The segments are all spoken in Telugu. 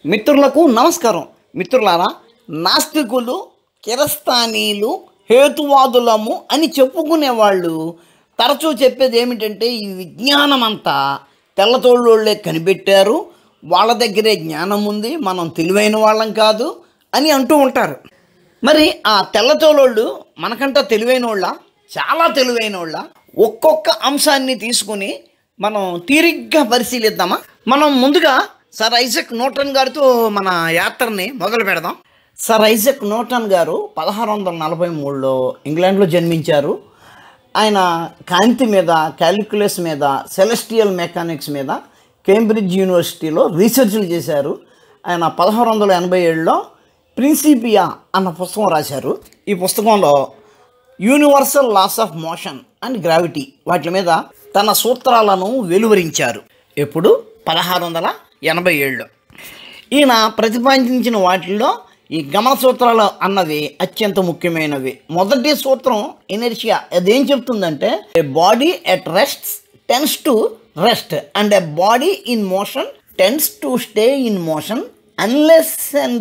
మిత్రులకు నమస్కారం మిత్రులారా నాస్తికులు కిరస్థానీలు హేతువాదులము అని చెప్పుకునే వాళ్ళు తరచూ చెప్పేది ఏమిటంటే ఈ విజ్ఞానం అంతా తెల్లతోళ్ళోళ్ళే కనిపెట్టారు వాళ్ళ దగ్గరే జ్ఞానం ఉంది మనం తెలివైన వాళ్ళం కాదు అని అంటూ ఉంటారు మరి ఆ తెల్లతోలోళ్ళు మనకంట తెలివైన వాళ్ళ చాలా తెలివైన వాళ్ళ ఒక్కొక్క అంశాన్ని తీసుకుని మనం తీరిగ్గా పరిశీలిద్దామా మనం ముందుగా సర్ ఐజక్ న్యూటన్ గారితో మన యాత్రని మొదలు పెడదాం సర్ ఐజక్ న్యూటన్ గారు పదహారు వందల నలభై మూడులో ఇంగ్లాండ్లో జన్మించారు ఆయన కాంతి మీద క్యాలిక్యులస్ మీద సెలెస్టియల్ మెకానిక్స్ మీద కేంబ్రిడ్జ్ యూనివర్సిటీలో రీసెర్చ్లు చేశారు ఆయన పదహారు వందల ఎనభై ఏడులో ప్రిన్సిపియా అన్న పుస్తకం రాశారు ఈ పుస్తకంలో universal laws of motion and gravity వాటి మీద తన సూత్రాలను వెలువరించారు ఎప్పుడు పదహారు వందల ఎనభై ఏడులో ఈయన ప్రతిపాదించిన వాటిల్లో ఈ గమన సూత్రాలు అన్నవి అత్యంత ముఖ్యమైనవి మొదటి సూత్రం ఎనర్షియా అదేం చెప్తుందంటే a body at rest tends to rest and a body in motion tends to stay in motion unless and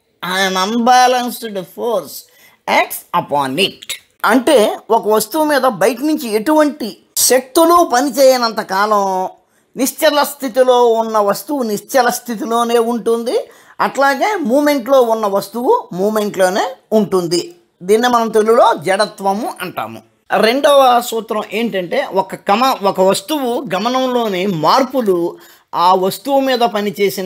an unbalanced force acts upon it అంటే ఒక వస్తువు మీద బయట నుంచి ఎటువంటి శక్తులు పనిచేయనంత కాలం నిశ్చల స్థితిలో ఉన్న వస్తువు నిశ్చల స్థితిలోనే ఉంటుంది అట్లాగే మూమెంట్లో ఉన్న వస్తువు మూమెంట్లోనే ఉంటుంది దీన్ని మనం తెలుగులో జడత్వము అంటాము రెండవ సూత్రం ఏంటంటే ఒక గమ ఒక వస్తువు గమనంలోని మార్పులు ఆ వస్తువు మీద పనిచేసిన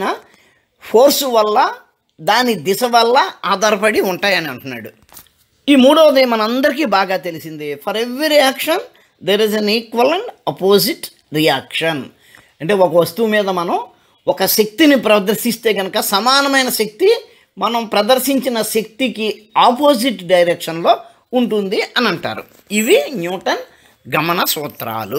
ఫోర్సు వల్ల దాని దిశ వల్ల ఆధారపడి ఉంటాయని అంటున్నాడు ఈ మూడవది మనందరికీ బాగా తెలిసింది for every reaction there is an equal and opposite reaction అంటే ఒక వస్తువు మీద మనం ఒక శక్తిని ప్రదర్శిస్తే కనుక సమానమైన శక్తి మనం ప్రదర్శించిన శక్తికి ఆపోజిట్ డైరెక్షన్లో ఉంటుంది అని అంటారు ఇవి న్యూటన్ గమన సూత్రాలు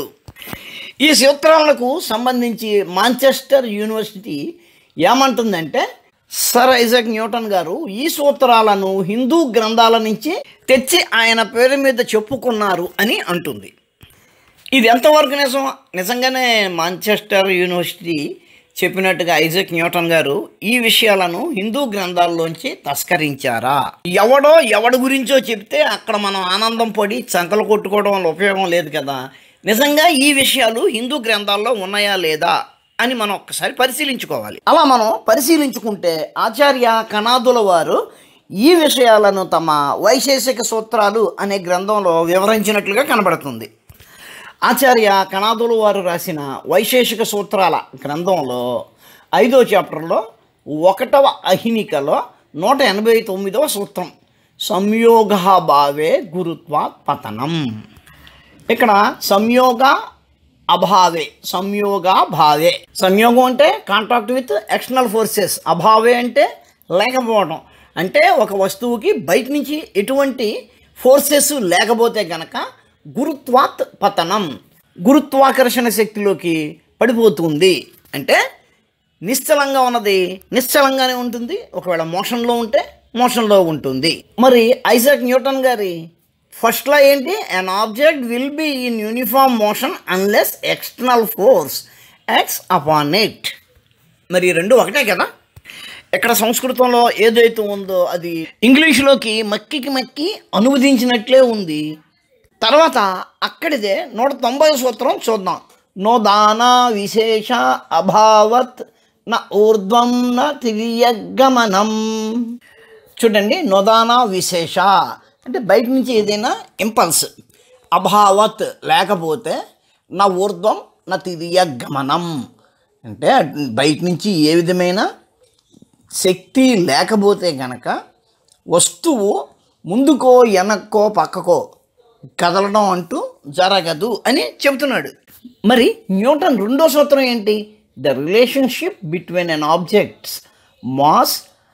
ఈ సూత్రాలకు సంబంధించి మాంచెస్టర్ యూనివర్సిటీ ఏమంటుందంటే సర్ ఐజక్ న్యూటన్ గారు ఈ సూత్రాలను హిందూ గ్రంథాల నుంచి తెచ్చి ఆయన పేరు మీద చెప్పుకున్నారు అని అంటుంది ఇది ఎంతవరకు నిజం నిజంగానే మాంచెస్టర్ యూనివర్సిటీ చెప్పినట్టుగా ఐజక్ న్యూటన్ గారు ఈ విషయాలను హిందూ గ్రంథాల్లోంచి తస్కరించారా ఎవడో ఎవడి గురించో చెప్తే అక్కడ మనం ఆనందం పడి చంకలు కొట్టుకోవడం వల్ల ఉపయోగం లేదు కదా నిజంగా ఈ విషయాలు హిందూ గ్రంథాల్లో ఉన్నాయా లేదా అని మనం ఒక్కసారి పరిశీలించుకోవాలి అలా మనం పరిశీలించుకుంటే ఆచార్య కణాదుల వారు ఈ విషయాలను తమ వైశేషిక సూత్రాలు అనే గ్రంథంలో వివరించినట్లుగా కనబడుతుంది ఆచార్య కణాదులు వారు రాసిన వైశేషిక సూత్రాల గ్రంథంలో ఐదో చాప్టర్లో ఒకటవ అహినికలో నూట ఎనభై తొమ్మిదవ సూత్రం సంయోగ భావే గురుత్వ పతనం ఇక్కడ సంయోగ అభావే సంయోగ భావే సంయోగం అంటే కాంటాక్ట్ విత్ ఎక్స్టర్నల్ ఫోర్సెస్ అభావే అంటే లేకపోవడం అంటే ఒక వస్తువుకి బయట నుంచి ఎటువంటి ఫోర్సెస్ లేకపోతే గనక గురుత్వాత్ పతనం గురుత్వాకర్షణ శక్తిలోకి పడిపోతుంది అంటే నిశ్చలంగా ఉన్నది నిశ్చలంగానే ఉంటుంది ఒకవేళ మోషన్లో ఉంటే మోషన్లో ఉంటుంది మరి ఐజాక్ న్యూటన్ గారి ఫస్ట్లో ఏంటి an object will be in uniform motion unless external force acts upon it మరి ఈ రెండు ఒకటే కదా ఇక్కడ సంస్కృతంలో ఏదైతే ఉందో అది ఇంగ్లీష్లోకి మక్కికి మక్కి అనువదించినట్లే ఉంది తర్వాత అక్కడిదే నూట తొంభై సూత్రం చూద్దాం నో దానా విశేష అభావత్ న ఊర్ధ్వం న తిరియగమనం చూడండి నొదానా విశేష అంటే బయట నుంచి ఏదైనా ఇంపల్స్ అభావత్ లేకపోతే నా ఊర్ధ్వం నా తిరియగమనం అంటే బయట నుంచి ఏ విధమైన శక్తి లేకపోతే గనక వస్తువు ముందుకో వెనక్కో పక్కకో కదలడం అంటూ జరగదు అని చెబుతున్నాడు మరి న్యూటన్ రెండో సూత్రం ఏంటి the relationship between an object's mass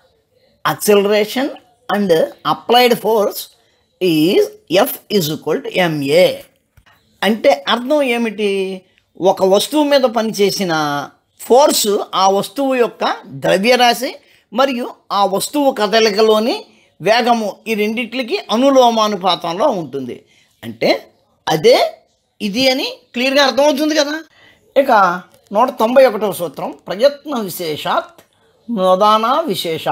acceleration and applied force is F is equal to MA అంటే అర్థం ఏమిటి ఒక వస్తువు మీద పనిచేసిన ఫోర్సు ఆ వస్తువు యొక్క ద్రవ్యరాశి మరియు ఆ వస్తువు కదలికలోని వేగము ఈ రెండిట్లకి అనులోమానుపాతంలో ఉంటుంది అంటే అదే ఇది అని క్లియర్గా అర్థమవుతుంది కదా ఇక నూట తొంభై ఒకటవ సూత్రం ప్రయత్న విశేషాత్ నోదాన విశేష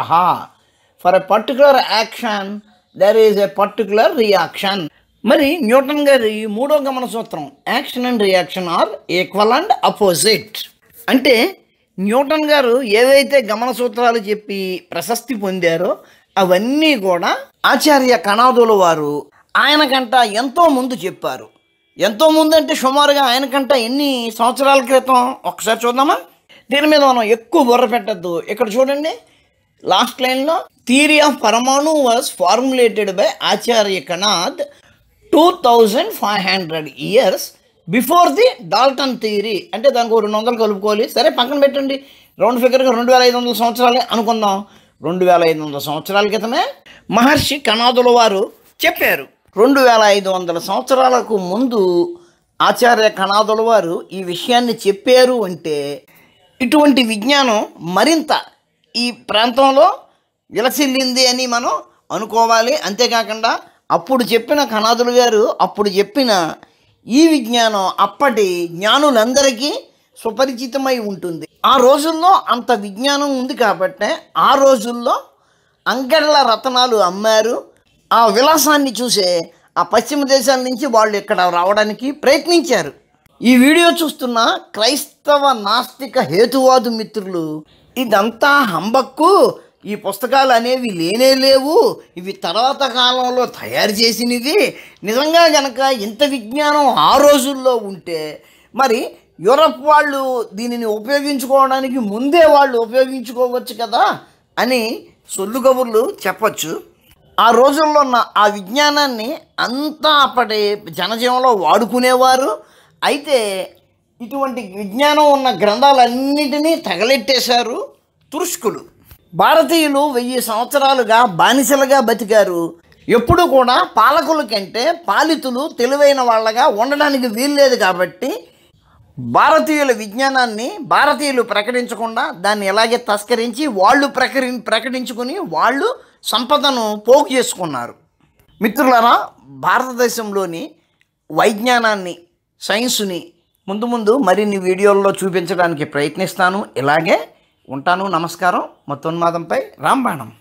for a particular action there is a particular reaction మరి న్యూటన్ గారి మూడో గమన సూత్రం action and reaction are equal and opposite అంటే న్యూటన్ గారు ఏవైతే గమన సూత్రాలు చెప్పి ప్రశస్తి పొందారో అవన్నీ కూడా ఆచార్య కణాదుల వారు ఆయనకంట ఎంతో ముందు చెప్పారు ఎంతో ముందు అంటే సుమారుగా ఆయనకంట ఎన్ని సంవత్సరాల క్రితం ఒకసారి చూద్దామా దీని మీద మనం ఎక్కువ బుర్ర పెట్టద్దు ఇక్కడ చూడండి లాస్ట్ లైన్లో థియరీ ఆఫ్ పరమాణు was formulated by Acharya Kanad two thousand five hundred years before the Dalton theory అంటే దానికి ఒక రెండు వందలు కలుపుకోవాలి సరే పక్కన పెట్టండి రౌండ్ ఫిగర్గా రెండు వేల ఐదు వందల సంవత్సరాలే అనుకుందాం రెండు వేల ఐదు వందల సంవత్సరాల క్రితమే మహర్షి కనాదుల వారు చెప్పారు రెండు వేల ఐదు వందల సంవత్సరాలకు ముందు ఆచార్య కణాదుల వారు ఈ విషయాన్ని చెప్పారు అంటే ఇటువంటి విజ్ఞానం మరింత ఈ ప్రాంతంలో విలసిల్లింది అని మనం అనుకోవాలి అంతేకాకుండా అప్పుడు చెప్పిన కణాదులు గారు అప్పుడు చెప్పిన ఈ విజ్ఞానం అప్పటి జ్ఞానులందరికీ సుపరిచితమై ఉంటుంది ఆ రోజుల్లో అంత విజ్ఞానం ఉంది కాబట్టే ఆ రోజుల్లో అంగళ్ళ రత్నాలు అమ్మారు ఆ విలాసాన్ని చూసే ఆ పశ్చిమ దేశాల నుంచి వాళ్ళు ఇక్కడ రావడానికి ప్రయత్నించారు ఈ వీడియో చూస్తున్న క్రైస్తవ నాస్తిక హేతువాదు మిత్రులు ఇదంతా హంబక్కు ఈ పుస్తకాలు అనేవి లేనే లేవు ఇవి తర్వాత కాలంలో తయారు చేసినవి నిజంగా గనక ఇంత విజ్ఞానం ఆ రోజుల్లో ఉంటే మరి యూరప్ వాళ్ళు దీనిని ఉపయోగించుకోవడానికి ముందే వాళ్ళు ఉపయోగించుకోవచ్చు కదా అని సొల్లు కబుర్లు చెప్పచ్చు ఆ రోజుల్లో ఉన్న ఆ విజ్ఞానాన్ని అంతా అప్పటి జనజీవంలో వాడుకునేవారు అయితే ఇటువంటి విజ్ఞానం ఉన్న గ్రంథాలన్నిటినీ తగలెట్టేశారు తురుష్కులు భారతీయులు వెయ్యి సంవత్సరాలుగా బానిసలుగా బతికారు ఎప్పుడు కూడా పాలకుల కంటే పాలితులు తెలివైన వాళ్ళగా ఉండడానికి వీల్లేదు కాబట్టి భారతీయుల విజ్ఞానాన్ని భారతీయులు ప్రకటించకుండా దాన్ని ఎలాగే తస్కరించి వాళ్ళు ప్రకటి ప్రకటించుకుని వాళ్ళు సంపదను పోగు చేసుకున్నారు మిత్రులారా భారతదేశంలోని వైజ్ఞానాన్ని సైన్సుని ముందు ముందు మరిన్ని వీడియోల్లో చూపించడానికి ప్రయత్నిస్తాను ఇలాగే ఉంటాను నమస్కారం మొత్తోన్మాదంపై రాంబాణం